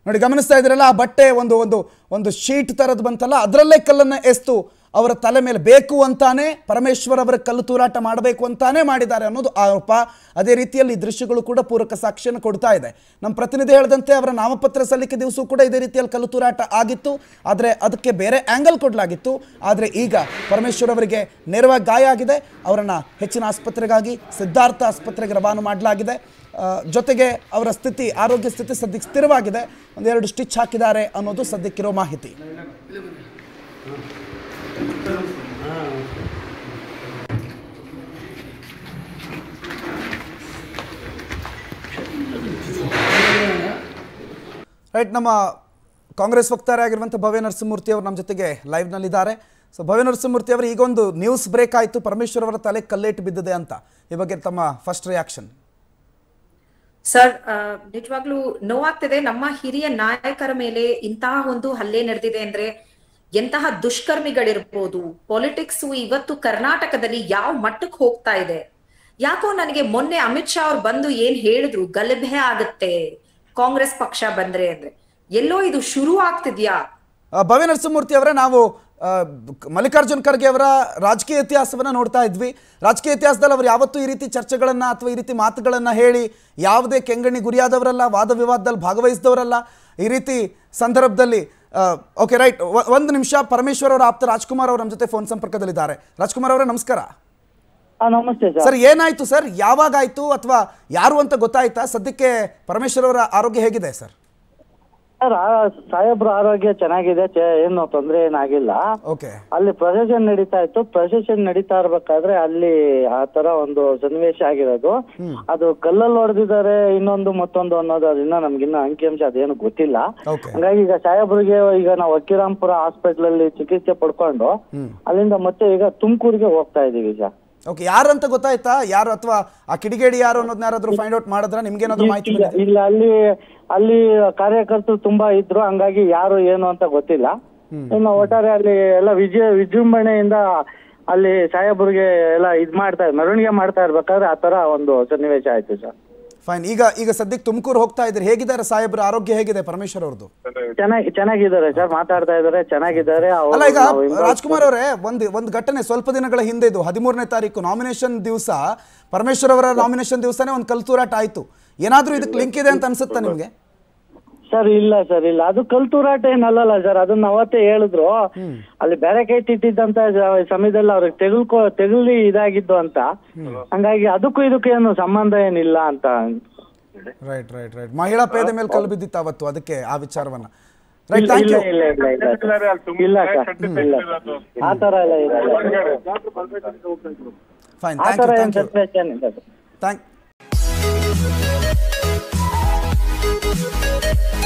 ನೋಡಿ ಗಮನಿಸ್ತಾ ಇದ್ರಲ್ಲ ಆ ಬಟ್ಟೆ ಒಂದು ಒಂದು ಒಂದು ಶೀಟ್ ಥರದ್ದು ಬಂತಲ್ಲ ಅದರಲ್ಲೇ ಕಲ್ಲನ್ನು ಎಸ್ತು ಅವರ ತಲೆ ಮೇಲೆ ಬೇಕು ಅಂತಾನೆ ಪರಮೇಶ್ವರ್ ಅವರ ಕಲ್ಲು ತೂರಾಟ ಮಾಡಬೇಕು ಅಂತಾನೆ ಮಾಡಿದ್ದಾರೆ ಅನ್ನೋದು ಆರೋಪ ಅದೇ ರೀತಿಯಲ್ಲಿ ಈ ದೃಶ್ಯಗಳು ಕೂಡ ಪೂರಕ ಸಾಕ್ಷ್ಯವನ್ನು ಕೊಡ್ತಾ ಇದೆ ನಮ್ಮ ಪ್ರತಿನಿಧಿ ಹೇಳಿದಂತೆ ಅವರ ನಾಮಪತ್ರ ಸಲ್ಲಿಕೆ ದಿವಸ ಕೂಡ ಇದೇ ರೀತಿಯಲ್ಲಿ ಕಲ್ಲು ತೂರಾಟ ಆಗಿತ್ತು ಆದರೆ ಅದಕ್ಕೆ ಬೇರೆ ಆ್ಯಂಗಲ್ ಕೊಡಲಾಗಿತ್ತು ಆದರೆ ಈಗ ಪರಮೇಶ್ವರ್ ಅವರಿಗೆ ನೇರವಾಗಿ ಗಾಯ ಆಗಿದೆ ಅವರನ್ನು ಹೆಚ್ಚಿನ ಆಸ್ಪತ್ರೆಗಾಗಿ ಸಿದ್ಧಾರ್ಥ ಆಸ್ಪತ್ರೆಗೆ ರವಾನು ಮಾಡಲಾಗಿದೆ ಆ, ಜೊತೆಗೆ ಅವರ ಸ್ಥಿತಿ ಆರೋಗ್ಯ ಸ್ಥಿತಿ ಸದ್ಯಕ್ಕೆ ಸ್ಥಿರವಾಗಿದೆ ಒಂದೆರಡು ಸ್ಟಿಚ್ ಹಾಕಿದ್ದಾರೆ ಅನ್ನೋದು ಸದ್ಯಕ್ಕಿರೋ ಮಾಹಿತಿ ರೈಟ್ ನಮ್ಮ ಕಾಂಗ್ರೆಸ್ ವಕ್ತಾರ ಆಗಿರುವಂಥ ಭವ್ಯ ನರಸಿಂಹಮೂರ್ತಿ ಅವರು ನಮ್ಮ ಜೊತೆಗೆ ಲೈವ್ನಲ್ಲಿದ್ದಾರೆ ಸೊ ಭವ್ಯ ನರಸಿಂಹಮೂರ್ತಿ ಅವರು ಈಗೊಂದು ನ್ಯೂಸ್ ಬ್ರೇಕ್ ಆಯಿತು ಪರಮೇಶ್ವರ್ ಅವರ ತಲೆ ಕಲ್ಲೇಟು ಬಿದ್ದಿದೆ ಅಂತ ಈ ಬಗ್ಗೆ ತಮ್ಮ ಫಸ್ಟ್ ರಿಯಾಕ್ಷನ್ ಸರ್ ಆ, ನಿಜವಾಗ್ಲೂ ನೋವಾಗ್ತಿದೆ ನಮ್ಮ ಹಿರಿಯ ನಾಯಕರ ಮೇಲೆ ಇಂತಹ ಒಂದು ಹಲ್ಲೆ ನಡೆದಿದೆ ಅಂದ್ರೆ ಎಂತಹ ದುಷ್ಕರ್ಮಿಗಳಿರ್ಬೋದು ಪೊಲಿಟಿಕ್ಸ್ ಇವತ್ತು ಕರ್ನಾಟಕದಲ್ಲಿ ಯಾವ ಮಟ್ಟಕ್ಕೆ ಹೋಗ್ತಾ ಇದೆ ಯಾಕೋ ನನಗೆ ಮೊನ್ನೆ ಅಮಿತ್ ಶಾ ಅವ್ರು ಬಂದು ಏನ್ ಹೇಳಿದ್ರು ಗಲಭೆ ಆಗತ್ತೆ ಕಾಂಗ್ರೆಸ್ ಪಕ್ಷ ಬಂದ್ರೆ ಅಂದ್ರೆ ಎಲ್ಲೋ ಇದು ಶುರು ಆಗ್ತಿದ್ಯಾ ಆ, ಭವ್ಯ ನರಸಿಂಹಮೂರ್ತಿ ಅವರೇ ನಾವು ಆ, ಮಲ್ಲಿಕಾರ್ಜುನ್ ಖರ್ಗೆ ಅವರ ರಾಜಕೀಯ ಇತಿಹಾಸವನ್ನು ನೋಡ್ತಾ ಇದ್ವಿ ರಾಜಕೀಯ ಇತಿಹಾಸದಲ್ಲಿ ಅವರು ಯಾವತ್ತೂ ಈ ರೀತಿ ಚರ್ಚೆಗಳನ್ನು ಅಥವಾ ಈ ರೀತಿ ಮಾತುಗಳನ್ನು ಹೇಳಿ ಯಾವುದೇ ಕೆಂಗಣ್ಣಿ ಗುರಿಯಾದವರಲ್ಲ ವಾದ ವಿವಾದದಲ್ಲಿ ಭಾಗವಹಿಸಿದವರಲ್ಲ ಈ ರೀತಿ ಸಂದರ್ಭದಲ್ಲಿ ಓಕೆ ರೈಟ್ ಒಂದು ನಿಮಿಷ ಪರಮೇಶ್ವರ್ ಅವರ ಆಪ್ತ ರಾಜ್ಕುಮಾರ್ ಅವರು ನಮ್ಮ ಜೊತೆ ಫೋನ್ ಸಂಪರ್ಕದಲ್ಲಿದ್ದಾರೆ ರಾಜ್ಕುಮಾರ್ ಅವರೇ ನಮಸ್ಕಾರ ಹಾ ನಮಸ್ತೆ ಸರ್ ಸರ್ ಏನಾಯ್ತು ಸರ್ ಯಾವಾಗ ಆಯ್ತು ಅಥವಾ ಯಾರು ಅಂತ ಗೊತ್ತಾಯ್ತಾ ಸದ್ಯಕ್ಕೆ ಪರಮೇಶ್ವರ್ ಅವರ ಆರೋಗ್ಯ ಹೇಗಿದೆ ಸರ್ ಸರ್ ಆ- ಸಾಹೇಬ್ರ ಆರೋಗ್ಯ ಚೆನ್ನಾಗಿದೆ ಚೆ- ಏನು ತೊಂದರೆ ಏನಾಗಿಲ್ಲ ಓಕೆ ಅಲ್ಲಿ ಪ್ರೊಸೆಷನ್ ನಡೀತಾ ಇತ್ತು ಪ್ರೊಸೆಷನ್ ನಡೀತಾ ಇರ್ಬೇಕಾದ್ರೆ ಅಲ್ಲಿ ಆ ತರ ಒಂದು ಸನ್ನಿವೇಶ ಆಗಿರೋದು ಅದು ಕಲ್ಲಲ್ಲಿ ಹೊಡೆದಿದ್ದಾರೆ ಇನ್ನೊಂದು ಮತ್ತೊಂದು ಅನ್ನೋದು ಅದಿನ್ನ ನಮ್ಗಿನ್ನ ಅಂಕಿಅಂಶ ಅದೇನು ಗೊತ್ತಿಲ್ಲ ಓಕೆ ಹಂಗಾಗಿ ಈಗ ಸಾಹೇಬ್ರಿಗೆ ಈಗ ನಾವು ಅಕ್ಕಿರಾಂಪುರ ಹಾಸ್ಪಿಟಲ್ ಅಲ್ಲಿ ಚಿಕಿತ್ಸೆ ಪಡ್ಕೊಂಡು ಅಲ್ಲಿಂದ ಮತ್ತೆ ಈಗ ತುಮಕೂರಿಗೆ ಹೋಗ್ತಾ ಇದೀವಿ ಸರ್ ಓಕೆ ಯಾರು ಅಂತ ಗೊತ್ತಾಯ್ತಾ ಯಾರು ಅಥವಾ ಆ ಕಿಡಿಗೇಡಿ ಯಾರು ಅನ್ನೋದನ್ನ ಯಾರಾದ್ರೂ ಫೈಂಡ್ ಔಟ್ ಮಾಡಿದ್ರ ನಿಮ್ಗೇನಾದ್ರೂ ಮಾಹಿತಿ ಇಲ್ಲ ಬಂದಿದೆ ಇಲ್ಲ ಅಲ್ಲಿ ಅಲ್ಲಿ ಕಾರ್ಯಕರ್ತರು ತುಂಬಾ ಇದ್ರು ಹಂಗಾಗಿ ಯಾರು ಏನು ಅಂತ ಗೊತ್ತಿಲ್ಲ ಇನ್ನು ಒಟ್ಟಾರೆ ಅಲ್ಲಿ ಎಲ್ಲ ವಿಜಯ ವಿಜೃಂಭಣೆಯಿಂದ ಅಲ್ಲಿ ಸಾಹೇಬ್ರಿಗೆ ಎಲ್ಲ ಇದ್ ಮಾಡ್ತಾ ಮೆರವಣಿಗೆ ಮಾಡ್ತಾ ಇರ್ಬೇಕಾದ್ರೆ ಆ ತರ ಒಂದು ಸನ್ನಿವೇಶ ಆಯ್ತು ಸರ್ ಫೈನ್ ಈಗ ಈಗ ಸದ್ಯಕ್ಕೆ ತುಮಕೂರು ಹೋಗ್ತಾ ಇದ್ರಿ ಹೇಗಿದ್ದಾರೆ ಸಾಹೇಬ್ರ ಆರೋಗ್ಯ ಹೇಗಿದೆ ಪರಮೇಶ್ವರ್ ಅವ್ರದ್ದು ಚೆನ್ನಾಗಿ ಚೆನ್ನಾಗಿದ್ದಾರೆ ಸರ್ ಮಾತಾಡ್ತಾ ಇದಾರೆ ಚೆನ್ನಾಗಿದ್ದಾರೆ ಅವ್ರು ಅಲ್ಲ ಈಗ ನಾವು ಇಂದ- ರಾಜ್ಕುಮಾರ್ ಅವರೇ ಒಂದು ಒಂದು ಘಟನೆ ಸ್ವಲ್ಪ ದಿನಗಳ ಹಿಂದೆ ಇದು ಹದಿಮೂರನೇ ತಾರೀಕು ನಾಮಿನೇಷನ್ ದಿವಸ ಪರಮೇಶ್ವರ್ ಅವರ ನಾಮಿನೇಷನ್ ದಿವಸನೇ ಒಂದು ಕಲ್ತೂರಾಟ ಆಯ್ತು ಏನಾದ್ರೂ ಇದಕ್ಕೆ ಲಿಂಕ್ ಇದೆ ಅಂತ ಅನ್ಸುತ್ತಾ ನಿಮ್ಗೆ ಸರ್ ಇಲ್ಲ ಸರ್ ಇಲ್ಲ ಅದು ಕಲ್ತೂರಾಟ ಏನಲ್ಲ ಸರ್ ಅದನ್ನ ಅವತ್ತೇ ಹೇಳಿದ್ರು ಅಲ್ಲಿ ಬ್ಯಾರಕೇಟ್ ಇಟ್ಟಿದ್ದಂತ ಜ- ಸಮಯದಲ್ಲಿ ಅವ್ರಿಗೆ ತೆಗಲ್ಕೊ ತೆಗಲಿ ಇದಾಗಿದ್ದು ಅಂತ ಹಂಗಾಗಿ ಅದಕ್ಕೂ ಇದಕ್ಕೂ ಏನು ಸಂಬಂಧ ಏನಿಲ್ಲ ಅಂತ ರೈಟ್ ರೈಟ್ ರೈಟ್ ಮಹಿಳಾ ಪೇದೆ ಮೇಲೆ ಕಲ್ಲು ಬಿದ್ದಿತ್ತು ಅವತ್ತು ಅದಕ್ಕೆ ಆ ವಿಚಾರವನ್ನ ರೈಟ್ ಇಲ್ಲ ಥ್ಯಾಂಕ್ ಇಲ್ಲ ಯು ಇಲ್ಲ ಇಲ್ಲ ಇಲ್ಲ ಇಲ್ಲ ಸರ್ ಇಲ್ಲ ಆ ತರ ಎಲ್ಲ ಇಲ್ಲ ಫೈನ್ ಆ ಥ್ಯಾಂಕ್ ತರ ಯು ಏನ್ ಥ್ಯಾಂಕ್ ಯು situation ಇಲ್ಲ ಸರ್ ಥ್ಯಾಂಕ್